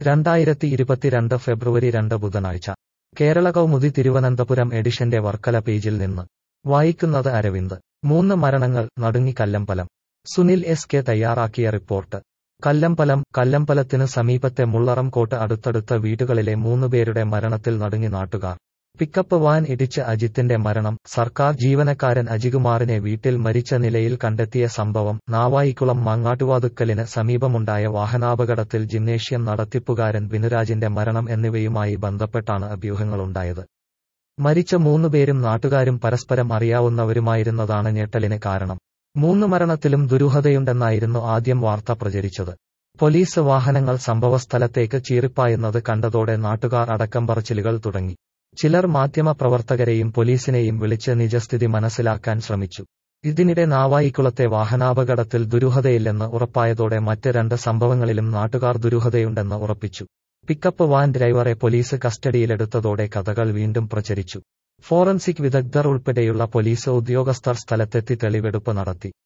രണ്ടായിരത്തി ഇരുപത്തിരണ്ട് ഫെബ്രുവരി രണ്ട് ബുധനാഴ്ച കേരള കൗമുദി തിരുവനന്തപുരം എഡിഷന്റെ വർക്കല പേജിൽ നിന്ന് വായിക്കുന്നത് അരവിന്ദ് മൂന്ന് മരണങ്ങൾ നടുങ്ങി കല്ലമ്പലം സുനിൽ എസ് കെ തയ്യാറാക്കിയ റിപ്പോർട്ട് കല്ലമ്പലം കല്ലമ്പലത്തിന് സമീപത്തെ മുള്ളറം കോട്ട് അടുത്തടുത്ത വീടുകളിലെ മൂന്നുപേരുടെ മരണത്തിൽ നടുങ്ങി നാട്ടുകാർ പിക്കപ്പ് വാൻ ഇടിച്ച് അജിത്തിന്റെ മരണം സർക്കാർ ജീവനക്കാരൻ അജികുമാറിനെ വീട്ടിൽ മരിച്ച നിലയിൽ കണ്ടെത്തിയ സംഭവം നാവായിക്കുളം മാങ്ങാട്ടുവാതുക്കലിന് സമീപമുണ്ടായ വാഹനാപകടത്തിൽ ജിംനേഷ്യം നടത്തിപ്പുകാരൻ ബിനുരാജിന്റെ മരണം എന്നിവയുമായി ബന്ധപ്പെട്ടാണ് അഭ്യൂഹങ്ങളുണ്ടായത് മരിച്ച മൂന്നുപേരും നാട്ടുകാരും പരസ്പരം അറിയാവുന്നവരുമായിരുന്നതാണ് ഞെട്ടലിന് കാരണം മൂന്ന് മരണത്തിലും ദുരൂഹതയുണ്ടെന്നായിരുന്നു ആദ്യം വാർത്ത പ്രചരിച്ചത് പോലീസ് വാഹനങ്ങൾ സംഭവസ്ഥലത്തേക്ക് ചീറിപ്പായുന്നത് കണ്ടതോടെ നാട്ടുകാർ അടക്കം പറച്ചിലുകൾ തുടങ്ങി ചിലർ മാധ്യമപ്രവർത്തകരെയും പോലീസിനെയും വിളിച്ച് നിജസ്ഥിതി മനസ്സിലാക്കാൻ ശ്രമിച്ചു ഇതിനിടെ നാവായിക്കുളത്തെ വാഹനാപകടത്തിൽ ദുരൂഹതയില്ലെന്ന് ഉറപ്പായതോടെ മറ്റ് രണ്ട് സംഭവങ്ങളിലും നാട്ടുകാർ ദുരൂഹതയുണ്ടെന്ന് ഉറപ്പിച്ചു പിക്കപ്പ് വാൻ ഡ്രൈവറെ പോലീസ് കസ്റ്റഡിയിലെടുത്തതോടെ കഥകൾ വീണ്ടും പ്രചരിച്ചു ഫോറൻസിക് വിദഗ്ധർ ഉൾപ്പെടെയുള്ള പോലീസ് ഉദ്യോഗസ്ഥർ സ്ഥലത്തെത്തി തെളിവെടുപ്പ് നടത്തി